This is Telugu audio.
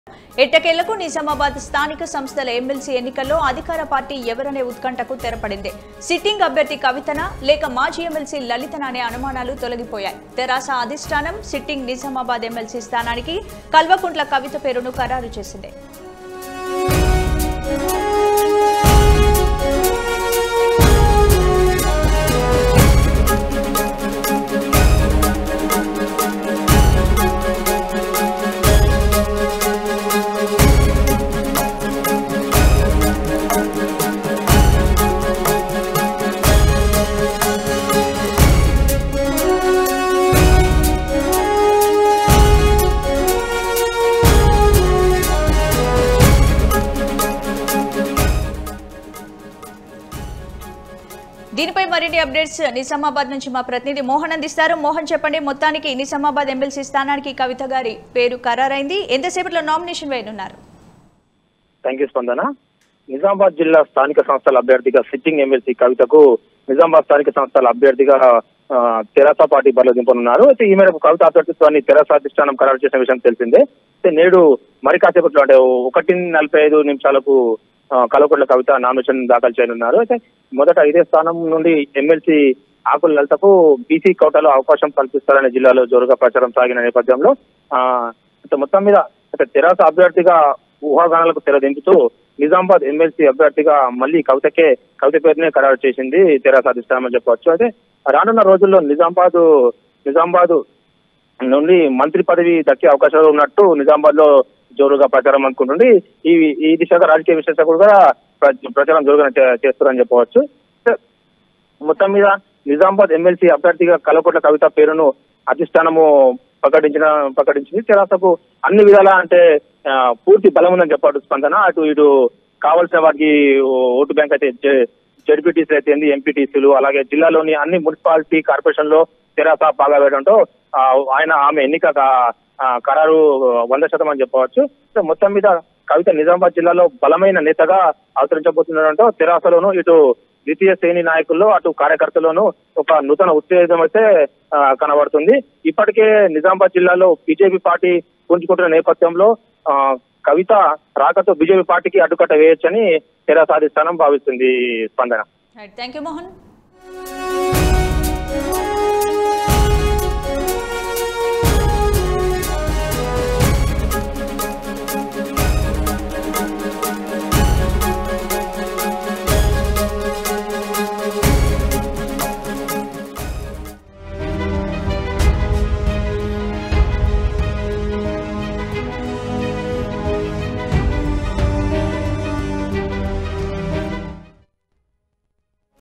ఎట్టకేలకు నిజామాబాద్ స్థానిక సంస్థల ఎమ్మెల్సీ ఎన్నికల్లో అధికార పార్టీ ఎవరనే ఉత్కంఠకు తెరపడింది సిట్టింగ్ అభ్యర్థి కవితన లేక మాజీ ఎమ్మెల్సీ లలితన అనే అనుమానాలు తొలగిపోయాయి తెరాస అధిష్టానం సిట్టింగ్ నిజామాబాద్ ఎమ్మెల్సీ స్థానానికి కల్వకుంట్ల కవిత పేరును ఖరారు చేసింది దీనిపై మరిన్ని అప్డేట్స్ నిజామాబాద్ నుంచి మా ప్రతినిధి మోహన్ అందిస్తారు మోహన్ చెప్పండి మొత్తానికి నిజామాబాద్ ఎమ్మెల్సీ స్థానానికి కవిత గారి పేరు ఖరారైంది ఎంతసేపట్లో నామినేషన్ వేయనున్నారు థ్యాంక్ యూ స్పందన నిజామాబాద్ జిల్లా స్థానిక సంస్థల అభ్యర్థిగా సిట్టింగ్ ఎమ్మెల్సీ కవితకు నిజామాబాద్ స్థానిక సంస్థల అభ్యర్థిగా ఆ, తెరాస పార్టీ బరిలో దింపనున్నారు అయితే ఈ మేరకు కవిత అభ్యర్థిత్వాన్ని తెరాస అధిష్టానం ఖరారు చేసిన విషయం తెలిసిందే అయితే నేడు మరి కాసేపట్లో అంటే ఒకటి నలభై ఐదు నిమిషాలకు ఆ, కలవకుంట్ల కవిత నామినేషన్ దాఖలు చేయనున్నారు అయితే మొదట ఇదే స్థానం నుండి ఎమ్మెల్సీ ఆకుల లలితకు బీసీ కోటాలో అవకాశం కల్పిస్తారనే జిల్లాలో జోరుగా ప్రచారం సాగిన నేపథ్యంలో ఆ అయితే మొత్తం మీద అయితే తెరాస అభ్యర్థిగా ఊహాగానాలకు తెరదింపుతూ నిజామాబాద్ ఎమ్మెల్సీ అభ్యర్థిగా మళ్ళీ కవితకే కవిత పేరునే ఖరారు చేసింది తెరాస అధిష్టానం అని చెప్పవచ్చు అయితే రానున్న రోజుల్లో నిజామాబాద్ నిజామాబాద్ నుండి మంత్రి పదవి దక్కే అవకాశాలు ఉన్నట్టు నిజామాబాద్ లో జోరుగా ప్రచారం అనుకుంటుంది ఈ ఈ దిశగా రాజకీయ విశ్లేషకులు కూడా ప్ర- ప్రచారం జోరుగా చే- చేస్తారని చెప్పవచ్చు మొత్తం మీద నిజామాబాద్ ఎమ్మెల్సీ అభ్యర్థిగా కలకొట్ల కవిత పేరును అధిష్టానము ప్రకటించిన ప్రకటించింది తెరాసకు అన్ని విధాలా అంటే ఆ, పూర్తి బలం ఉందని చెప్పాడు స్పందన అటు ఇటు కావాల్సిన వారికి ఓ- ఓటు బ్యాంక్ అయితే జె- జడ్పీటీసీలు అయితే ఎంపీటీసీలు అలాగే జిల్లాలోని అన్ని మున్సిపాలిటీ కార్పొరేషన్ లో తెరాస బాగా వేయడంతో ఆ, ఆయన ఆమె ఎన్నిక కా- ఆ, ఖరారు వంద శాతం అని చెప్పవచ్చు సో మొత్తం మీద కవిత నిజామాబాద్ జిల్లాలో బలమైన నేతగా అవతరించబోతుండడంతో తెరాసలోను ఇటు ద్వితీయ శ్రేణి నాయకుల్లో అటు కార్యకర్తల్లోనూ ఒక నూతన ఉత్తేజం అయితే ఆ, కనబడుతుంది ఇప్పటికే నిజామాబాద్ జిల్లాలో బీజేపీ పార్టీ పుంజుకుంటున్న నేపథ్యంలో ఆ, కవిత రాకతో బీజేపీ పార్టీకి అడ్డుకట్ట వేయొచ్చని తెరాస అధిష్టానం భావిస్తుంది స్పందన థ్యాంక్ యూ మోహన్